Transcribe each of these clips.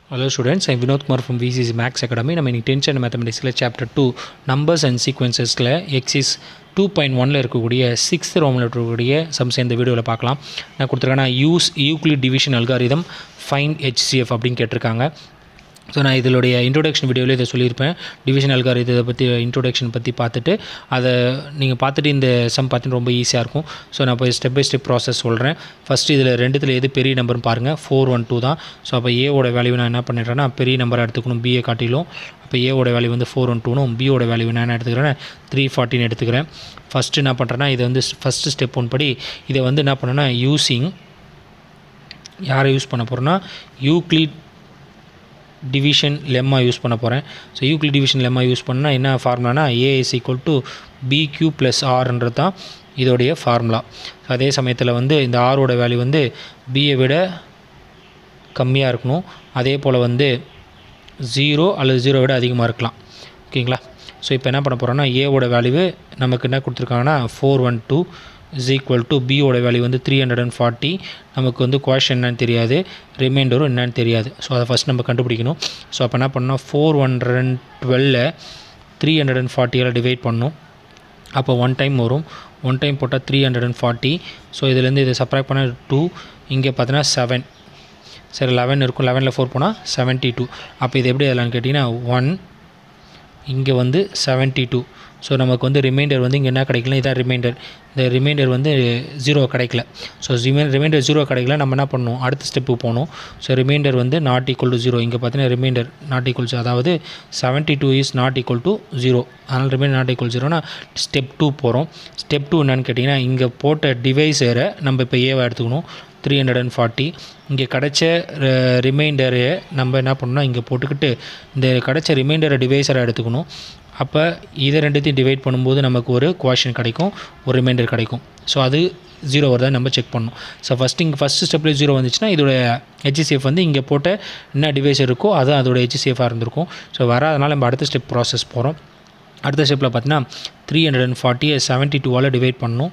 hello students I Vinod Kumar from VCC max academy நம்ம இன்னைக்கு tenth and மேத்தமெட்டிக்ஸில் சாப்டர் டூ நம்பர்ஸ் அண்ட் சீக்வன்சஸில் exercise two point ஒனில் இருக்கக்கூடிய சிக்ஸ்த் ரோமில் இருக்கக்கூடிய சம்ஸ் இந்த வீடியோவில் பார்க்கலாம் நான் கொடுத்துருக்கேன்னா use Euclid division algorithm find HCF அப்படின்னு கேட்டிருக்காங்க ஸோ நான் இதனுடைய இன்ட்ரோடக்ஷன் வீடியோவில் இதை சொல்லியிருப்பேன் டிவிஷன் அல்காரிதத்தை பற்றி இன்ட்ரோடக்ஷன் பற்றி பார்த்துட்டு அதை நீங்கள் பார்த்துட்டு இந்த சம் பார்த்துட்டு ரொம்ப ஈஸியாக இருக்கும் ஸோ நான் இப்போ ஸ்டெப் பை ஸ்டெப் ப்ராசஸ் சொல்கிறேன் ஃபஸ்ட்டு இதில் ரெண்டுத்தில் எது பெரிய நம்பர்னு பாருங்கள் ஃபோர் ஒன் டூ தான் ஸோ அப்போ ஏவோட வேல்யூ நான் என்ன பண்ணிடுறேன்னா பெரிய நம்பரை எடுத்துக்கணும் பிஏ காட்டிலும் அப்போ ஏவோட வேல்யூ வந்து ஃபோர் ஒன் டூனும் பியோட வேல்யூ நான் என்ன எடுத்துக்கிறேன் த்ரீ ஃபார்ட்டின் எடுத்துக்கிறேன் ஃபஸ்ட்டு என்ன பண்ணுறேன்னா இது வந்து ஃபஸ்ட்டு ஸ்டெப் ஒன் படி இதை வந்து என்ன பண்ணேன்னா யூஸிங் யாரை யூஸ் பண்ண போகிறேன்னா யூக்ளிட் டிவிஷன் லெம்மா யூஸ் பண்ண போகிறேன் so Euclid division lemma use பண்ணால் என்ன ஃபார்முலானா A is equal to பிக்யூ plus ஆர்ன்றது தான் இதோடைய ஃபார்முலா அதே சமயத்தில் வந்து இந்த ஆரோட வேல்யூ வந்து பியை விட கம்மியாக இருக்கணும் அதே போல் வந்து ஜீரோ அல்லது ஜீரோ விட அதிகமாக இருக்கலாம் ஓகேங்களா ஸோ இப்போ என்ன பண்ண போகிறோம்னா ஏவோட வேல்யூ நமக்கு என்ன கொடுத்துருக்காங்கன்னா four one two is equal to பியோட வேல்யூ வந்து த்ரீ ஹண்ட்ரட் அண்ட் ஃபார்ட்டி நமக்கு வந்து குவாஷன் என்னன்னு தெரியாது ரிமைண்டரும் என்னன்னு தெரியாது ஸோ அதை ஃபஸ்ட் நம்ம கண்டுபிடிக்கணும் ஸோ அப்போ என்ன பண்ணோம் four hundred and twelve three hundred and ஃபார்ட்டியால் டிவைட் பண்ணணும் அப்போ ஒன் டைம் வரும் ஒன் டைம் போட்டால் three hundred and forty so இதுலேருந்து இதை சப்ராக்ட் பண்ண டூ இங்கே பார்த்தீங்கன்னா செவன் சரி லெவன் இருக்கும் லெவனில் ஃபோர் போனால் செவன்ட்டி டூ அப்போ இது எப்படி அதெல்லாம் கேட்டிங்கன்னா ஒன் இங்கே வந்து செவன்ட்டி டூ ஸோ நமக்கு வந்து ரிமைண்டர் வந்து இங்கே என்ன கிடைக்கல இதான் ரிமைண்டர் இந்த ரிமைண்டர் வந்து ஜீரோ கிடைக்கல ஸோ ரிமைண்டர் ஜீரோ கிடைக்கல நம்ம என்ன பண்ணணும் அடுத்த ஸ்டெப்பு போகணும் ஸோ ரிமைண்டர் வந்து நாட் ஈக்குவல் டு ஜீரோ இங்கே பார்த்தீங்கன்னா ரிமைண்டர் நாட் ஈக்குவல் அதாவது seventy two is not equal to zero அதனால் ரிமைண்டர் நாட் ஈக்குவல் ஜீரோனா ஸ்டெப் டூ போகிறோம் ஸ்டெப் டூ என்னன்னு கேட்டிங்கன்னா இங்கே போட்ட டிவைஸரை நம்ம இப்போ ஏவை எடுத்துக்கணும் த்ரீ ஹண்ட்ரட் அண்ட் ஃபார்ட்டி இங்கே கிடச்ச ரிமைண்டரை நம்ம என்ன பண்ணணும் இங்கே போட்டுக்கிட்டு இந்த கிடச்ச ரிமைண்டரை டிவைஸரை எடுத்துக்கணும் அப்போ இதை ரெண்டுத்தையும் டிவைட் பண்ணும்போது நமக்கு ஒரு குவாஷன் கிடைக்கும் ஒரு ரிமைண்டர் கிடைக்கும் ஸோ அது ஜீரோ வருதா நம்ம செக் பண்ணணும் ஸோ ஃபஸ்ட்டு இங்கே ஃபஸ்ட்டு ஸ்டெப்பில் ஜீரோ வந்துச்சுன்னா இதோட ஹெச்சிசிஎஃப் வந்து இங்கே போட்ட என்ன டிவைஸ் இருக்கோ அது அதோட ஹெச்சிசிஎஃபாக இருந்திருக்கும் ஸோ வராதனால நம்ம அடுத்த ஸ்டெப் ப்ராசஸ் போகிறோம் அடுத்த ஸ்டெப்பில் பார்த்தீங்கன்னா த்ரீ ஹண்ட்ரட் அண்ட் ஃபார்ட்டியை செவன்ட்டி டூவால் டிவைட் பண்ணணும்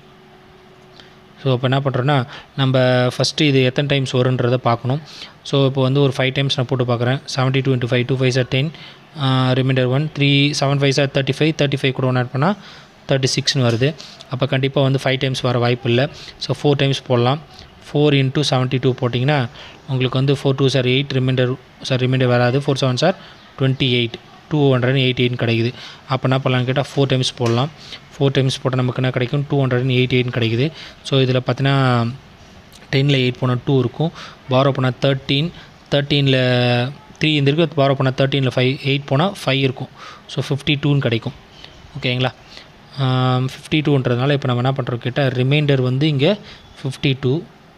ஸோ இப்போ என்ன பண்ணுறோன்னா நம்ம ஃபஸ்ட்டு இது எத்தனை டைம்ஸ் வருன்றதை பார்க்கணும் ஸோ இப்போ வந்து ஒரு ஃபைவ் டைம்ஸ் நான் போட்டு பார்க்குறேன் seventy two into five two five சார் ten remainder one three seven five சார் தேர்ட்டி ஃபைவ் தேர்ட்டி ஃபைவ் கூட ஒன்று ஆட் பண்ணால் தேர்ட்டி சிக்ஸ்னு வருது அப்போ கண்டிப்பாக வந்து ஃபைவ் டைம்ஸ் வர வாய்ப்பு இல்லை ஸோ ஃபோர் டைம்ஸ் போடலாம் ஃபோர் இன்ட்டு செவன்ட்டி டூ போட்டிங்கன்னா உங்களுக்கு வந்து ஃபோர் டூ சார் எயிட் ரிமைண்டர் சார் ரிமைண்டர் வராது ஃபோர் செவன் சார் twenty eight two hundred eighty eight கிடைக்குது அப்போ என்ன பண்ணலான்னு கேட்டால் ஃபோர் டைம்ஸ் போடலாம் ஃபோர் டைம்ஸ் போட்டால் நமக்கு என்ன கிடைக்கும் two hundred and eighty eight கிடைக்குது ஸோ இதில் பார்த்தீங்கன்னா டெனில் எயிட் போனால் டூ இருக்கும் பாரோ பண்ணால் தேர்ட்டீன் தேர்ட்டீனில் த்ரீ இந்த இருக்குது பாரோ பண்ணால் தேர்ட்டீனில் ஃபைவ் எயிட் போனால் ஃபைவ் இருக்கும் ஸோ ஃபிஃப்டி டூன்னு கிடைக்கும் ஓகேங்களா ஃபிஃப்டி டூன்றதுனால இப்போ நம்ம என்ன பண்ணுறோம் கேட்டால் ரிமைண்டர் வந்து இங்கே ஃபிஃப்டி டூ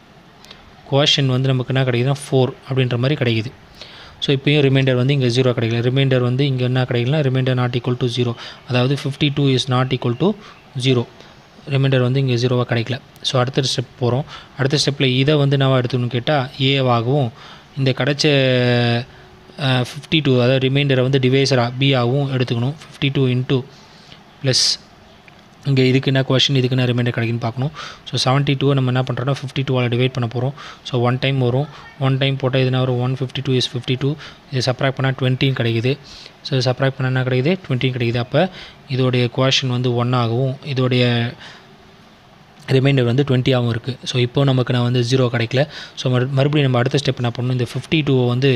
குவாஷன் வந்து நமக்கு என்ன கிடைக்குதுன்னா ஃபோர் அப்படின்ற மாதிரி கிடைக்குது ஸோ இப்போயும் ரிமைண்டர் வந்து இங்கே ஜீரோ கிடைக்கல ரிமைண்டர் வந்து இங்கே என்ன கிடைக்கலனா remainder not equal to zero அதாவது fifty two is not equal to zero remainder வந்து இங்கே ஜீரோவாக கிடைக்கல ஸோ அடுத்த ஸ்டெப் போகிறோம் அடுத்த ஸ்டெப்பில் இதை வந்து நான் எடுத்துக்கணும்னு கேட்டால் ஏவாகவும் இந்த கிடைச்ச ஃபிஃப்டி டூ அதாவது ரிமைண்டரை வந்து டிவைசராக பி ஆகவும் எடுத்துக்கணும் ஃபிஃப்டி டூ இன்ட்டு ப்ளஸ் இங்கே இதுக்கு என்ன கொஷின் இதுக்கு என்ன ரிமைண்டர் கிடைக்குன்னு பார்க்கணும் ஸோ செவன்ட்டி டூவை நம்ம என்ன பண்ணுறோன்னா ஃபிஃப்டி டூவால் டிவைட் பண்ண போகிறோம் ஸோ ஒன் டைம் வரும் ஒன் டைம் போட்டால் இதுனா ஒரு one fifty two is fifty two இது சப்ராக்ட் பண்ணால் டுவெண்ட்டின் கிடைக்குது ஸோ சப்ராக்ட் பண்ணால் என்ன கிடைக்குது டுவெண்ட்டின் கிடைக்குது அப்போ இதோடைய கொஷின் வந்து ஒன் ஆகவும் இதோடைய ரிமைண்டர் வந்து டுவெண்ட்டியாகவும் இருக்குது ஸோ இப்போ நமக்கு நான் வந்து ஜீரோ கிடைக்கல ஸோ மறுபடியும் நம்ம அடுத்த ஸ்டெப் என்ன பண்ணணும் இந்த ஃபிஃப்டி டூவை வந்து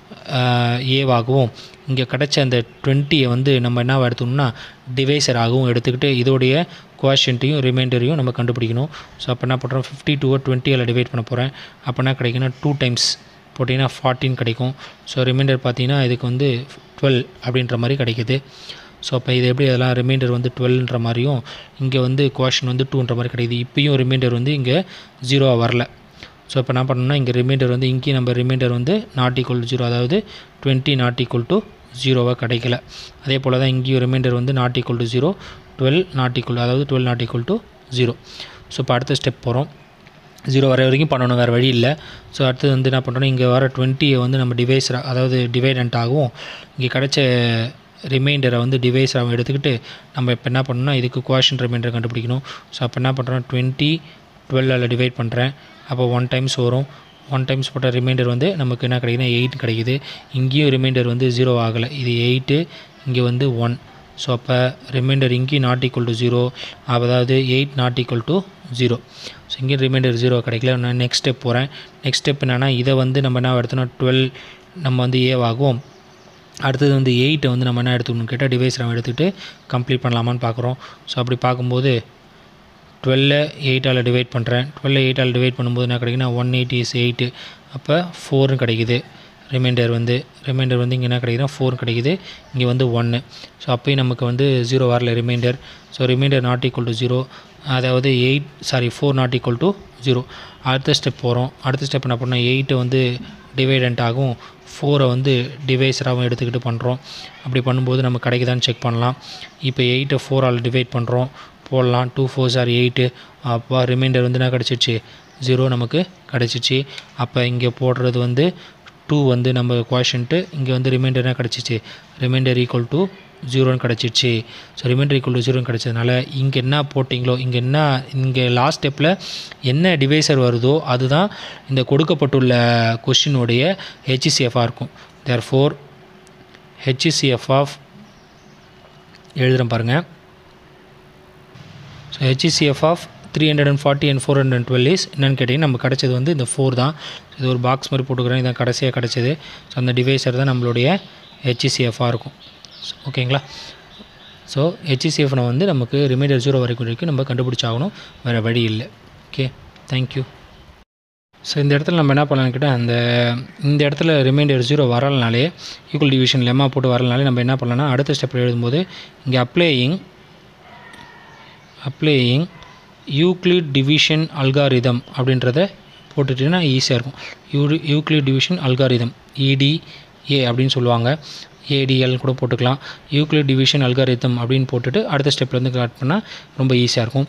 ஏவாகவும் இங்கே கிடச்ச அந்த டுவெண்ட்டியை வந்து நம்ம என்னவா எடுத்துக்கணும்னா டிவைசராகவும் எடுத்துக்கிட்டு இதோடைய குவாஷன்ட்டையும் ரிமைண்டரையும் நம்ம கண்டுபிடிக்கணும் ஸோ அப்போ என்ன பண்ணுறோம் ஃபிஃப்டி டூவை டுவெண்ட்டியில் டிவைட் பண்ண போகிறேன் அப்போ என்ன கிடைக்குன்னா டூ டைம்ஸ் போட்டிங்கன்னா ஃபார்ட்டின் கிடைக்கும் ஸோ ரிமைண்டர் பார்த்தீங்கன்னா இதுக்கு வந்து டுவெல் அப்படின்ற மாதிரி கிடைக்குது ஸோ அப்போ இது எப்படி அதெல்லாம் ரிமைண்டர் வந்து டுவெல்ன்ற மாதிரியும் இங்கே வந்து குவாஷன் வந்து டூன்ற மாதிரி கிடைக்குது இப்போயும் ரிமைண்டர் வந்து இங்கே ஜீரோவாக வரல ஸோ இப்போ என்ன பண்ணணும்னா இங்கே ரிமைண்டர் வந்து இங்கேயும் நம்ம ரிமைண்டர் வந்து நாட் ஈக்குவல் ஜீரோ அதாவது டுவெண்ட்டி நாட் ஈக்குவல் டு ஜீரோவாக கிடைக்கல அதே போல் தான் இங்கேயும் ரிமைண்டர் வந்து not equal to zero twelve not equal அதாவது twelve not equal to zero so இப்போ அடுத்த ஸ்டெப் போகிறோம் ஜீரோ வர வரைக்கும் பண்ணணும் வேறு வழி இல்லை ஸோ அடுத்தது வந்து என்ன பண்ணுறோம் இங்கே வர டுவெண்ட்டியை வந்து நம்ம டிவைஸ் அதாவது டிவைடண்ட் ஆகும் இங்கே கிடச்ச ரிமைண்டரை வந்து டிவைஸாக எடுத்துக்கிட்டு நம்ம இப்போ என்ன பண்ணணும்னா இதுக்கு குவாஷன் ரிமைண்டர் கண்டுபிடிக்கணும் ஸோ அப்போ என்ன பண்ணுறோம் டுவெண்ட்டி டுவெல்லால் டிவைட் பண்ணுறேன் அப்போ ஒன் டைம்ஸ் வரும் ஒன் டைம்ஸ் போட்ட ரிமைண்டர் வந்து நமக்கு என்ன கிடைக்குதுன்னா எயிட் கிடைக்குது இங்கேயும் ரிமைண்டர் வந்து ஜீரோ ஆகலை இது எயிட்டு இங்கே வந்து ஒன் ஸோ அப்போ ரிமைண்டர் இங்கேயும் நாட் ஈக்குவல் டு ஜீரோ அதாவது eight not equal to zero so இங்கேயும் ரிமைண்டர் ஜீரோ கிடைக்கல நான் நெக்ஸ்ட் ஸ்டெப் போகிறேன் நெக்ஸ்ட் ஸ்டெப் என்னென்னா இதை வந்து நம்ம என்ன எடுத்தோம்னா டுவெல் நம்ம வந்து ஏவாகும் அடுத்தது வந்து எயிட்டை வந்து நம்ம என்ன எடுத்துக்கணும் கேட்டால் டிவைஸ் நம்ம எடுத்துகிட்டு கம்ப்ளீட் பண்ணலாமான்னு பார்க்குறோம் ஸோ அப்படி பார்க்கும்போது டுவெல்ல எயிட்டால் டிவைட் பண்ணுறேன் டுவெல்ல எயிட்டால் டிவைட் பண்ணும்போது என்ன கிடைக்குன்னா ஒன் எயிட்டி இஸ் எயிட்டு அப்போ ஃபோர்னு கிடைக்குது ரிமைண்டர் வந்து ரிமைண்டர் வந்து இங்கே என்ன கிடைக்குதுன்னா ஃபோர் கிடைக்குது இங்கே வந்து ஒன்று ஸோ அப்போயும் நமக்கு வந்து ஜீரோ வரல remainder so remainder not equal to zero அதாவது eight sorry four not equal to zero அடுத்த ஸ்டெப் போகிறோம் அடுத்த ஸ்டெப் என்ன பண்ணோம் எயிட்டை வந்து டிவைடண்ட் ஆகும் ஃபோரை வந்து டிவைஸராகவும் எடுத்துக்கிட்டு பண்ணுறோம் அப்படி பண்ணும்போது நம்ம கிடைக்குதான்னு செக் பண்ணலாம் இப்போ எயிட்டை ஃபோரால் டிவைட் பண்ணுறோம் போடலாம் டூ ஃபோர் சார் எயிட்டு அப்போ ரிமைண்டர் வந்து என்ன கிடச்சிச்சு ஜீரோ நமக்கு கிடச்சிச்சு அப்போ இங்கே போடுறது வந்து டூ வந்து நம்ம குவாஷன்ட்டு இங்கே வந்து ரிமைண்டர் என்ன கிடச்சிச்சு ரிமைண்டர் ஈக்குவல் டு ஜீரோன்னு கிடச்சிச்சு ஸோ ரிமைண்டர் ஈக்குவல் டு ஜீரோன்னு கிடச்சதுனால இங்கே என்ன போட்டிங்களோ இங்கே என்ன இங்கே லாஸ்ட் ஸ்டெப்பில் என்ன டிவைசர் வருதோ அதுதான் இந்த கொடுக்கப்பட்டுள்ள கொஷினுடைய ஹெச்சிசிஎஃபாக இருக்கும் தேர் ஃபோர் ஹெச்சிசிஎஃப் ஆஃப் எழுதுகிறேன் பாருங்கள் so HCF of three hundred and forty and four hundred twelve is என்னென்னு கேட்டிங்கன்னா நம்ம கிடச்சது வந்து இந்த ஃபோர் தான் இது ஒரு பாக்ஸ் மாதிரி போட்டுக்கிறேன் இதான் கடைசியாக கிடச்சது ஸோ அந்த டிவைசர் தான் நம்மளுடைய ஹெச்சிசிஎஃபாக இருக்கும் ஓகேங்களா ஸோ ஹெச்சிசிஎஃப்னை வந்து நமக்கு ரிமைண்டர் ஜீரோ வரைக்கும் வரைக்கும் நம்ம கண்டுபிடிச்சாகணும் வேறு வழி இல்லை ஓகே தேங்க்யூ ஸோ இந்த இடத்துல நம்ம என்ன பண்ணலாம்னு கேட்டால் அந்த இந்த இடத்துல ரிமைண்டர் ஜீரோ வரலனாலே ஈக்குவல் டிவிஷன் லெம்மா போட்டு வரலனாலே நம்ம என்ன பண்ணலாம்னா அடுத்த ஸ்டெப்பில் எழுதும்போது இங்கே applying applying Euclid division algorithm அப்படின்றத போட்டுட்டிங்கன்னா ஈஸியாக இருக்கும் யூ யூக்ளிட் டிவிஷன் அல்காரிதம் இடிஏ அப்படின்னு சொல்லுவாங்க ஏடிஎல் கூட போட்டுக்கலாம் யூக்ளிட் டிவிஷன் அல்காரிதம் அப்படின்னு போட்டுட்டு அடுத்த ஸ்டெப்லேருந்து கட் பண்ணால் ரொம்ப ஈஸியாக இருக்கும்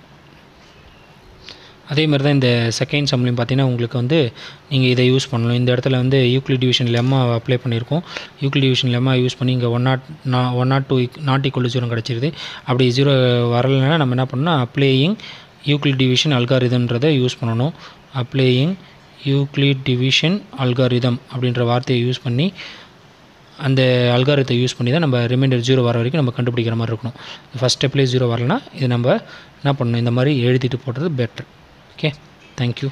அதே மாதிரி தான் இந்த செகண்ட் சம்லையும் பார்த்தீங்கன்னா உங்களுக்கு வந்து நீங்கள் இதை யூஸ் பண்ணலாம் இந்த இடத்துல வந்து யூக்ளிட் டிவிஷன் லெம்மா அப்ளை பண்ணியிருக்கோம் யூக்ளிட் டிவிஷன் லெம்மா யூஸ் பண்ணி இங்கே ஒன் நாட் நா one not two not equal zero கிடச்சிருது அப்படி ஜீரோ வரலைன்னா நம்ம என்ன பண்ணணும் அப்ளேயிங் யூக்ளிட் டிவிஷன் அல்காரிதம்ன்றதை யூஸ் பண்ணணும் அப்ளேயிங் யூக்ளிட் டிவிஷன் அல்காரிதம் அப்படின்ற வார்த்தையை யூஸ் பண்ணி அந்த அல்காரத்தை யூஸ் பண்ணி தான் நம்ம ரிமைண்டர் ஜீரோ வர வரைக்கும் நம்ம கண்டுபிடிக்கிற மாதிரி இருக்கணும் ஃபஸ்ட் ஸ்டெப்லேயே ஜீரோ வரலனா இது நம்ம என்ன பண்ணணும் இந்த மாதிரி எழுதிட்டு போடுறது பெட்டர் ஓகே தேங்க்யூ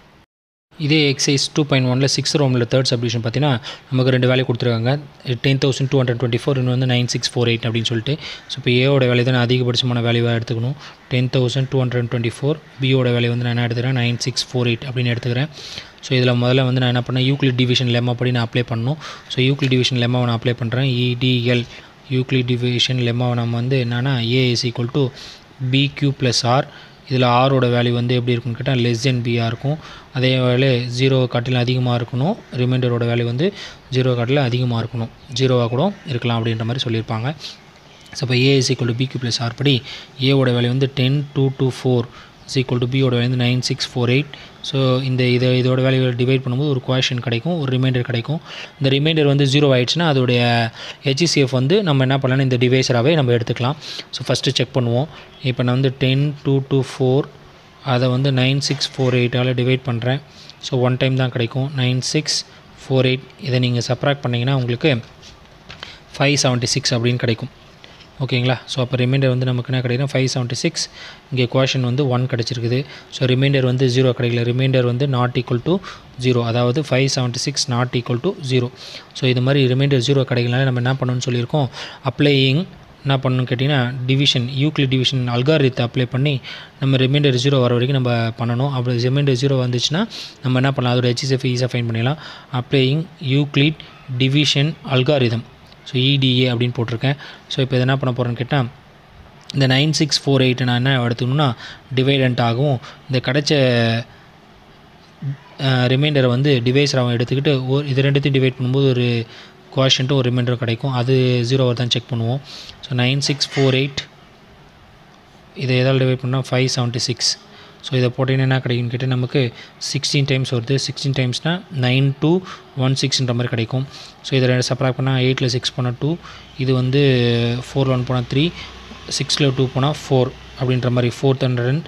இதே எக்ஸைஸ் டூ பாயிண்ட் ஒனில் சிக்ஸ் ரோமில் தேர்ட் சப்டிஷன் பார்த்தீங்கன்னா நமக்கு ரெண்டு வேலை கொடுத்துருக்காங்க ten thousand two hundred twenty four இன்னும் வந்து நைன் சிக்ஸ் ஃபோர் எயிட் அப்படின்னு சொல்லிட்டு ஸோ இப்போ ஏவோட வேலை தான் அதிகபட்சமான வேல்யூவாக எடுத்துக்கணும் ten thousand two hundred twenty four பியோட வேலை வந்து நான் என்ன எடுத்துக்கிறேன் நைன் சிக்ஸ் ஃபோர் எயிட் அப்படின்னு எடுத்துக்கிறேன் ஸோ இதில் முதல்ல வந்து நான் என்ன பண்ணேன் யூக்ளிட் டிவிஷன் லெம்மா படி நான் அப்ளை பண்ணணும் ஸோ யூக்ளிட் டிவிஷன் லெம்மாவை நான் அப்ளை பண்ணுறேன் இடிஎல் யூக்ளிட் டிவிஷன் லெம்மாவை நம்ம வந்து என்னென்னா ஏ is equal to பிக்யூ plus R இதில் ஆரோட வேல்யூ வந்து எப்படி இருக்குன்னு கேட்டால் லெஸ் தென் பியாக இருக்கும் அதே வேலை ஜீரோ காட்டிலும் அதிகமாக இருக்கணும் ரிமைண்டரோட வேல்யூ வந்து ஜீரோ காட்டில் அதிகமாக இருக்கணும் ஜீரோவாக கூட இருக்கலாம் அப்படின்ற மாதிரி சொல்லியிருப்பாங்க ஸோ இப்போ A is equal to பிக்யூ plus R படி ஏவோட வேல்யூ வந்து ten two two four is equal to பியோட வேல்யூ வந்து nine six four eight so இந்த இதை இதோட வேல்யூ டிவைட் பண்ணும்போது ஒரு குவேஷன் கிடைக்கும் ஒரு ரிமைண்டர் கிடைக்கும் இந்த ரிமைண்டர் வந்து ஜீரோ ஆயிடுச்சுன்னா அதோடைய ஹெச்சிசிஎஃப் வந்து நம்ம என்ன பண்ணலாம் இந்த டிவைஸராகவே நம்ம எடுத்துக்கலாம் ஸோ ஃபஸ்ட்டு செக் பண்ணுவோம் இப்போ நான் வந்து டென் டூ டூ ஃபோர் அதை வந்து நைன் சிக்ஸ் ஃபோர் எயிட்டால் டிவைட் பண்ணுறேன் ஸோ ஒன் டைம் தான் கிடைக்கும் நைன் சிக்ஸ் ஃபோர் எயிட் இதை நீங்கள் சப்ராக்ட் பண்ணிங்கன்னா உங்களுக்கு ஃபைவ் செவன்ட்டி சிக்ஸ் அப்படின்னு கிடைக்கும் ஓகேங்களா ஸோ அப்போ ரிமைண்டர் வந்து நமக்கு என்ன கிடைக்கும் ஃபைவ் செவன்ட்டி சிக்ஸ் இங்கே குவேஷன் வந்து ஒன் கிடச்சிருக்குது ஸோ ரிமைண்டர் வந்து ஜீரோ கிடைக்கல ரிமைண்டர் வந்து நாட் ஈக்குவல் டு ஜீரோ அதாவது five seventy six not equal to zero so இது மாதிரி ரிமைண்டர் ஜீரோ கிடைக்கலனால நம்ம என்ன பண்ணணும்னு சொல்லியிருக்கோம் அப்ளையிங் என்ன பண்ணணும்னு கேட்டிங்கன்னா டிவிஷன் யூக்ளிட் டிவிஷன் அல்காரித்தை அப்ளை பண்ணி நம்ம ரிமைண்டர் ஜீரோ வர வரைக்கும் நம்ம பண்ணணும் அப்படி ரிமைண்டர் ஜீரோ வந்துச்சுன்னா நம்ம என்ன பண்ணலாம் அதோட ஹெச்எஸ்எஃப் ஈஸியாக ஃபைன் பண்ணிடலாம் applying Euclid division algorithm so EDA அப்படின்னு போட்டிருக்கேன் ஸோ இப்போ இதை என்ன பண்ண போகிறேன்னு கேட்டால் இந்த நைன் சிக்ஸ் ஃபோர் எயிட் நான் என்ன எடுத்துக்கணும்னா டிவைடண்ட் ஆகும் இந்த கிடைச்ச ரிமைண்டரை வந்து டிவைஸராக எடுத்துக்கிட்டு ஒரு இது ரெண்டுத்தையும் டிவைட் பண்ணும்போது ஒரு குவாஷன்ட்டும் ஒரு ரிமைண்டரும் கிடைக்கும் அது ஜீரோ தான் செக் பண்ணுவோம் so nine six four eight இதை எதால் டிவைட் பண்ணால் ஃபைவ் செவன்ட்டி சிக்ஸ் ஸோ இதை போட்டிங்கன்னா என்ன கிடைக்கும்னு கேட்டால் நமக்கு சிக்ஸ்டீன் டைம்ஸ் வருது சிக்ஸ்டீன் டைம்ஸ்னால் நைன் டூ ஒன் சிக்ஸ்ன்ற மாதிரி கிடைக்கும் ஸோ இதை ரெண்டு செப்பரேட் பண்ணால் எயிட்டில் சிக்ஸ் போனால் டூ இது வந்து ஃபோர் ஒன் போனால் த்ரீ சிக்ஸில் டூ போனால் ஃபோர் அப்படின்ற மாதிரி four hundred and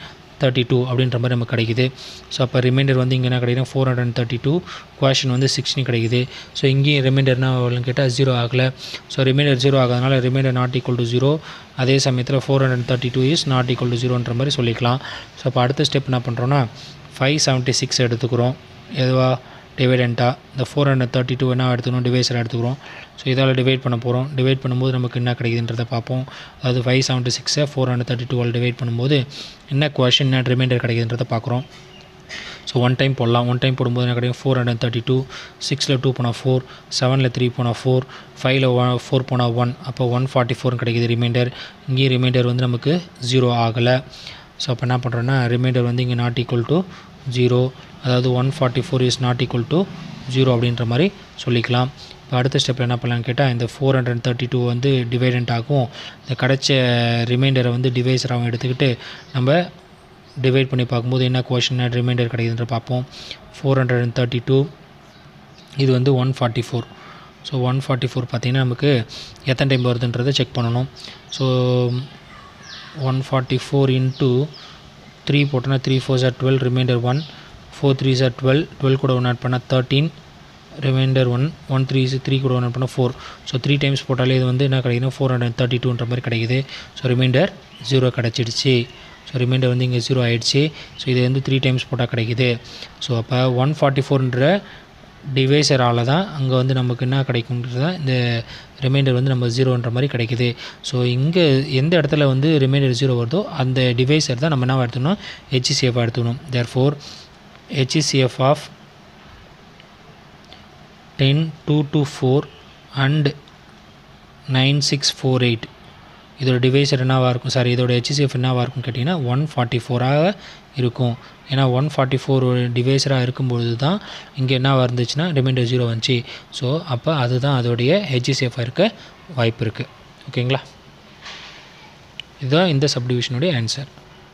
thirty two அப்படின்ற மாதிரி நமக்கு கிடைக்குது ஸோ அப்போ ரிமைண்டர் வந்து இங்கே என்ன கிடைக்குது four hundred and thirty two quotient வந்து சிக்ஸ்டின் கிடைக்குது ஸோ இங்கேயும் ரிமைண்டர்னா எவ்வளோன்னு கேட்டால் ஜீரோ ஆகலை ஸோ ரிமைண்டர் ஜீரோ ஆகாதனால remainder not equal to zero அதே சமயத்தில் four hundred thirty two is not equal to ஜீரோன்ற மாதிரி சொல்லிக்கலாம் ஸோ அப்போ அடுத்த ஸ்டெப் என்ன பண்ணுறோன்னா ஃபைவ் செவன்ட்டி சிக்ஸ் எடுத்துக்கிறோம் எதுவாக டிவைடண்ட்டாக இந்த ஃபோர் ஹண்ட்ரட் தேர்ட்டி டூ என்ன எடுத்துக்கணும் டிவைஸர் எடுத்துக்கிறோம் ஸோ இதால் டிவைட் பண்ண போகிறோம் டிவைட் பண்ணும்போது நமக்கு என்ன கிடைக்குதுன்றதை பார்ப்போம் அதாவது ஃபைவ் செவன்ட்டி சிக்ஸை ஃபோர் ஹண்ட்ரட் தேர்ட்டி டூவால் டிவைட் பண்ணும்போது என்ன கொஷின் என்ன ரிமைண்டர் கிடைக்குதுன்றதை பார்க்குறோம் ஸோ ஒன் டைம் போடலாம் ஒன் டைம் போடும்போது என்ன கிடைக்கும் ஃபோர் ஹண்ட்ரட் தேர்ட்டி டூ சிக்ஸில் டூ போனால் ஃபோர் செவனில் த்ரீ போனால் ஃபோர் ஃபைவ்ல ஒன் ஃபோர் போனால் ஒன் அப்போ ஒன் ஃபார்ட்டி ஃபோர் கிடைக்குது ரிமைண்டர் இங்கேயும் ரிமைண்டர் வந்து நமக்கு ஜீரோ ஆகலை ஸோ அப்போ என்ன பண்ணுறோன்னா ரிமைண்டர் வந்து இங்கே நாட் ஈக்குவல் டு ஜீரோ அதாவது one forty four is not equal to zero அப்படின்ற மாதிரி சொல்லிக்கலாம் இப்போ அடுத்த ஸ்டெப்பில் என்ன பண்ணலான்னு கேட்டால் இந்த ஃபோர் ஹண்ட்ரட் தேர்ட்டி டூ வந்து டிவைடண்ட் ஆகும் இந்த கிடைச்ச ரிமைண்டரை வந்து டிவைஸராகவும் எடுத்துக்கிட்டு நம்ம டிவைட் பண்ணி பார்க்கும்போது என்ன கொஷின் ரிமைண்டர் கிடைக்குதுன்ற பார்ப்போம் four hundred and thirty two இது வந்து one forty four so one forty four பார்த்திங்கன்னா நமக்கு எத்தனை டைம் வருதுன்றதை செக் பண்ணணும் so one forty four into three போட்டோன்னா த்ரீ ஃபோர் சார் twelve remainder one four three சார் டுவெல் டுவெல் கூட ஒன் ஆட் பண்ணால் thirteen remainder one one three three கூட ஒன் ஆட் பண்ணால் ஃபோர் ஸோ த்ரீ டைம்ஸ் போட்டாலே இது வந்து என்ன கிடைக்குதுன்னா ஃபோர் ஹண்ட்ரட் தேர்ட்டி டூன்ற மாதிரி கிடைக்குது ஸோ ரிமைண்டர் ஜீரோ கிடச்சிடுச்சு ஸோ ரிமைண்டர் வந்து இங்கே ஜீரோ ஆகிடுச்சு ஸோ இது வந்து த்ரீ டைம்ஸ் போட்டால் கிடைக்குது ஸோ அப்போ ஒன் ஃபார்ட்டி ஃபோர்ன்ற டிவைசரால் தான் அங்கே வந்து நமக்கு என்ன கிடைக்குன்றது இந்த ரிமைண்டர் வந்து நம்ம ஜீரோன்ற மாதிரி கிடைக்குது ஸோ இங்கே எந்த இடத்துல வந்து ரிமைண்டர் ஜீரோ வருதோ அந்த டிவைசர் தான் நம்ம என்ன எடுத்துக்கணும் ஹெச்சிசிஎஃப் எடுத்துக்கணும் there four HCF of ten two two four and nine six four eight இதோட டிவைசர் என்னவாக இருக்கும் சாரி இதோட ஹெச்சிசிஎஃப் என்னவாக இருக்கும் கேட்டிங்கன்னா ஒன் ஃபார்ட்டி ஃபோராக இருக்கும் ஏன்னா ஒன் ஃபார்ட்டி ஃபோர் டிவைஸராக இருக்கும்பொழுது தான் இங்கே என்ன வந்துச்சுன்னா ரிமைண்டர் ஜீரோ வந்துச்சு ஸோ அப்போ அதுதான் அதோடைய ஹெச்சிசிஎஃபாக இருக்க வாய்ப்பு இருக்குது ஓகேங்களா இதுதான் இந்த சப்டிவிஷனுடைய ஆன்சர்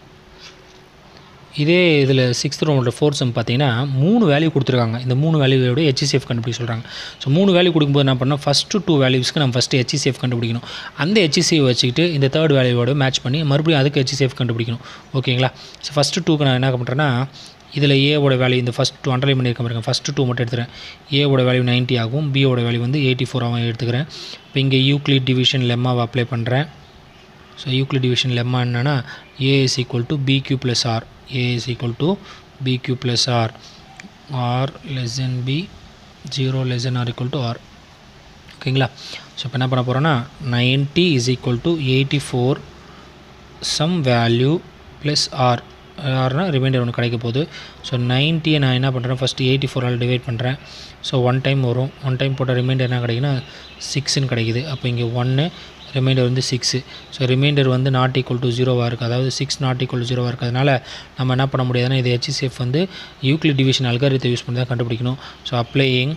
இதே இதில் சிக்ஸ்த் ரவுண்டில் ஃபோர்த் சம் பார்த்தீங்கன்னா மூணு வேல்யூ கொடுத்துருக்காங்க இந்த மூணு வேல்யூவோட ஹெச்சிசிஎஃப் கண்டுபிடிக்க சொல்கிறாங்க ஸோ மூணு வேல்யூ கொடுக்கும்போது என்ன பண்ணால் ஃபஸ்ட்டு டூ வேல்யூஸ்க்கு நம்ம ஃபஸ்ட்டு ஹெச்சிசிஎஃப் கண்டுபிடிக்கணும் அந்த ஹெச்சிசிஎஃப் வச்சுக்கிட்டு இந்த தேர்ட் வேல்யூவோட மேட்ச் பண்ணி மறுபடியும் அதுக்கு ஹெச்சிசிஎஃப் கண்டுபிடிக்கணும் ஓகேங்களா ஸோ ஃபஸ்ட்டு டூக்கு நான் என்ன பண்ணுறேன்னா இதில் ஏவோட வேல்யூ இந்த ஃபஸ்ட் டூ அண்டர்லைன் பண்ணியிருக்க பாருங்க ஃபஸ்ட்டு டூ மட்டும் எடுத்துகிறேன் ஏவோட வேல்யூ நைன்ட்டி ஆகும் பியோட வேல்யூ வந்து எயிட்டி ஃபோர் ஆகும் எடுத்துக்கிறேன் இப்போ இங்கே யூக்ளிட் டிவிஷன் லெம்மாவை அப்ளை பண்ணுறேன் ஸோ யூக்ளிட் டிவிஷன் லெம்மா என்னென்னா ஏ is equal to பிக்யூ plus r a is equal to bq plus r r less than b 0 less than or equal to r ஓகேங்களா so இப்போ என்ன பண்ண போகிறோன்னா ninety is equal to eighty four some value plus r ஆர்னா remainder ஒன்று கிடைக்க போகுது so நைன்ட்டியை நான் என்ன பண்ணுறேன் ஃபஸ்ட்டு எயிட்டி ஃபோரால் டிவைட் பண்ணுறேன் ஸோ ஒன் டைம் வரும் ஒன் டைம் போட்ட ரிமைண்டர் என்ன கிடைக்குன்னா சிக்ஸ்ன்னு கிடைக்குது அப்போ இங்கே ஒன்று ரிமைண்டர் வந்து சிக்ஸு ஸோ ரிமைண்டர் வந்து நாட் ஈக்குவல் டு ஜீரோவாக இருக்குது அதாவது சிக்ஸ் நாட் ஈக்குவல் டு ஜீரோவாக இருக்கிறதுனால நம்ம என்ன பண்ண முடியாதுன்னா இது ஹெச்சிசிஎஃப் வந்து யூக்ளிட் டிவிஷன் அல்காரித்தை யூஸ் பண்ணி தான் கண்டுபிடிக்கணும் so applying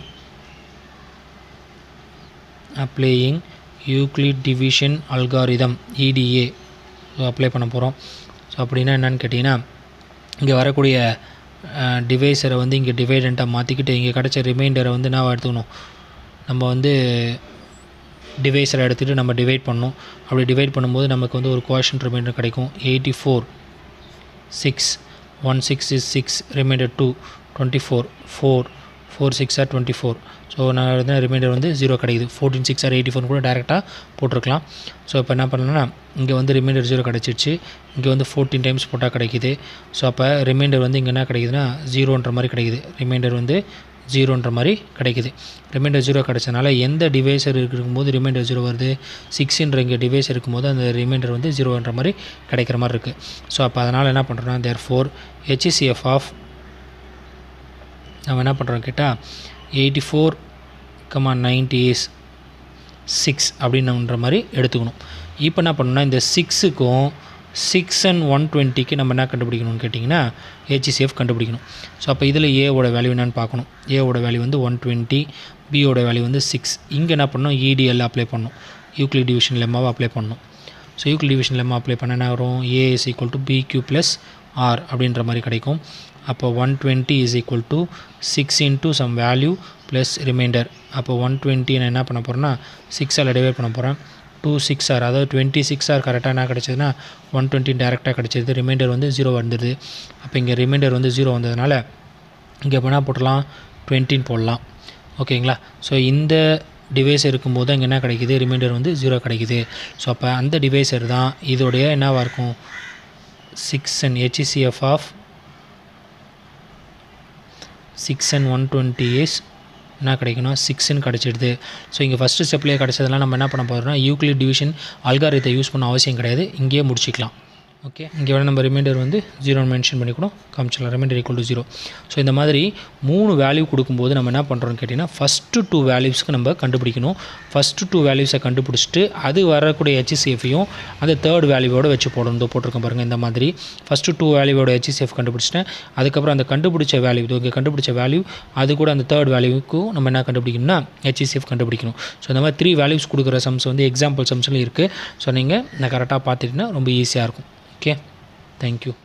applying Euclid division algorithm EDA so apply பண்ண போகிறோம் ஸோ அப்படின்னா என்னென்னு கேட்டிங்கன்னா இங்கே வரக்கூடிய டிவைஸரை வந்து இங்கே டிவைடண்ட்டாக மாற்றிக்கிட்டு இங்கே கிடச்ச ரிமைண்டரை வந்து என்ன எடுத்துக்கணும் நம்ம வந்து டிவைஸரை எடுத்துகிட்டு நம்ம டிவைட் பண்ணணும் அப்படி டிவைட் பண்ணும்போது நமக்கு வந்து ஒரு குவாஷன் ரிமைண்டர் கிடைக்கும் eighty four six one six is six remainder two twenty four four four six are twenty four so நான் வந்து ரிமைண்டர் வந்து ஜீரோ கிடைக்குது fourteen six are eighty four கூட டேரெக்டாக போட்டிருக்கலாம் ஸோ இப்போ என்ன பண்ணலாம்னா இங்கே வந்து ரிமைண்டர் ஜீரோ கிடச்சிருச்சு இங்கே வந்து ஃபோர்டீன் டைம்ஸ் போட்டால் கிடைக்குது ஸோ அப்போ ரிமைண்டர் வந்து இங்கே என்ன கிடைக்குதுன்னா ஜீரோன்ற மாதிரி கிடைக்குது ரிமைண்டர் வந்து ஜீரோன்ற மாதிரி கிடைக்குது ரிமைண்டர் ஜீரோ கிடச்சனால எந்த டிவைஸர் இருக்கும்போது ரிமைண்டர் ஜீரோ வருது சிக்ஸ்ன்ற இங்கே டிவைஸ் இருக்கும்போது அந்த ரிமைண்டர் வந்து ஜீரோன்ற மாதிரி கிடைக்கிற மாதிரி இருக்குது ஸோ அப்போ அதனால் என்ன பண்ணுறோன்னா தேர் ஃபோர் ஹெச்சிசிஎஃப் ஆஃப் நம்ம என்ன பண்ணுறோம் கேட்டால் eighty four comma ninety is six அப்படின்னுன்ற மாதிரி எடுத்துக்கணும் இப்போ என்ன பண்ணணும்னா இந்த சிக்ஸுக்கும் சிக்ஸ் அண்ட் ஒன் டுவெண்ட்டிக்கு நம்ம என்ன கண்டுபிடிக்கணும்னு கேட்டிங்கன்னா ஹெச்சிசிஎஃப் கண்டுபிடிக்கணும் ஸோ அப்போ இதில் ஏவோட வேல்யூ என்னென்னு பார்க்கணும் ஏவோட வேல்யூ வந்து ஒன் டுவெண்ட்டி பியோட வேல்யூ வந்து சிக்ஸ் இங்கே என்ன பண்ணணும் இடிஎல் அப்ளை பண்ணணும் யூக்ளிட் டிவிஷன் லெம்மாவை அப்ளை பண்ணணும் so Euclid division lemma apply பண்ண என்ன வரும் a is equal to பிக்யூ plus r அப்படின்ற மாதிரி கிடைக்கும் அப்போ one twenty is equal to six into some value plus remainder அப்போ ஒன் டுவெண்ட்டி நான் என்ன பண்ண போகிறேன்னா சிக்ஸால் டிவைட் பண்ண போகிறேன் டூ சிக்ஸ் ஆர் அதாவது டுவெண்ட்டி சிக்ஸ் ஆர் கரெக்டாக என்ன கிடச்சதுன்னா ஒன் டுவெண்ட்டி டேரெக்டாக கிடச்சிது ரிமைண்டர் வந்து ஜீரோ வந்துடுது அப்போ இங்கே ரிமைண்டர் வந்து ஜீரோ வந்ததுனால இங்கே என்ன போட்டுடலாம் டுவெண்ட்டின்னு போடலாம் ஓகேங்களா ஸோ இந்த டிவைஸ் இருக்கும்போது அங்கே என்ன கிடைக்குது ரிமைண்டர் வந்து ஜீரோ கிடைக்குது ஸோ அப்போ அந்த டிவைஸர் தான் இதோடைய என்னவாக இருக்கும் six and HCF of six and one twenty is என்ன கிடைக்கணும் சிக்ஸ்ன்னு கிடச்சிடுது ஸோ இங்கே ஃபஸ்ட்டு ஸ்டெப்லேயே கிடச்சதெல்லாம் நம்ம என்ன பண்ண போகிறோம்னா யூக்ளிட் டிவிஷன் அல்காரத்தை யூஸ் பண்ண அவசியம் கிடையாது இங்கேயே முடிச்சிக்கலாம் ஓகே இங்கே வேணால் நம்ம ரிமைண்டர் வந்து ஜீரோன்னு மென்ஷன் பண்ணி கூட காமிச்சிடலாம் remainder equal to zero so இந்த மாதிரி மூணு வேல்யூ கொடுக்கும்போது நம்ம என்ன பண்ணுறோம்னு கேட்டிங்கன்னா ஃபஸ்ட்டு டூ வேல்யூஸ்க்கு நம்ம கண்டுபிடிக்கணும் ஃபஸ்ட்டு டூ வேல்யூஸை கண்டுபிடிச்சிட்டு அது வரக்கூடிய ஹெச்சிசிஎஃப்பையும் அந்த தேர்ட் வேல்யூவோட வச்சு போடணும் இதோ போட்டிருக்கேன் பாருங்கள் இந்த மாதிரி ஃபஸ்ட்டு டூ வேல்யூவோட ஹெச்சிசிஎஃப் கண்டுபிடிச்சிட்டேன் அதுக்கப்புறம் அந்த கண்டுபிடிச்ச வேல்யூ இதோ இங்கே கண்டுபிடிச்ச வேல்யூ அது கூட அந்த தேர்ட் வேல்யூக்கும் நம்ம என்ன கண்டுபிடிக்கணும்னா ஹெச்சிசிஎஃப் கண்டுபிடிக்கணும் ஸோ இந்த மாதிரி த்ரீ வேல்யூஸ் கொடுக்குற சம்ஸ் வந்து எக்ஸாம்பிள் சம்ஸ்லையும் இருக்குது ஸோ நீங்கள் நான் கரெக்டாக பார்த்துட்டிங்கன்னா ரொம்ப ஈஸியாக இருக்கும் ஓகே தேங்க்யூ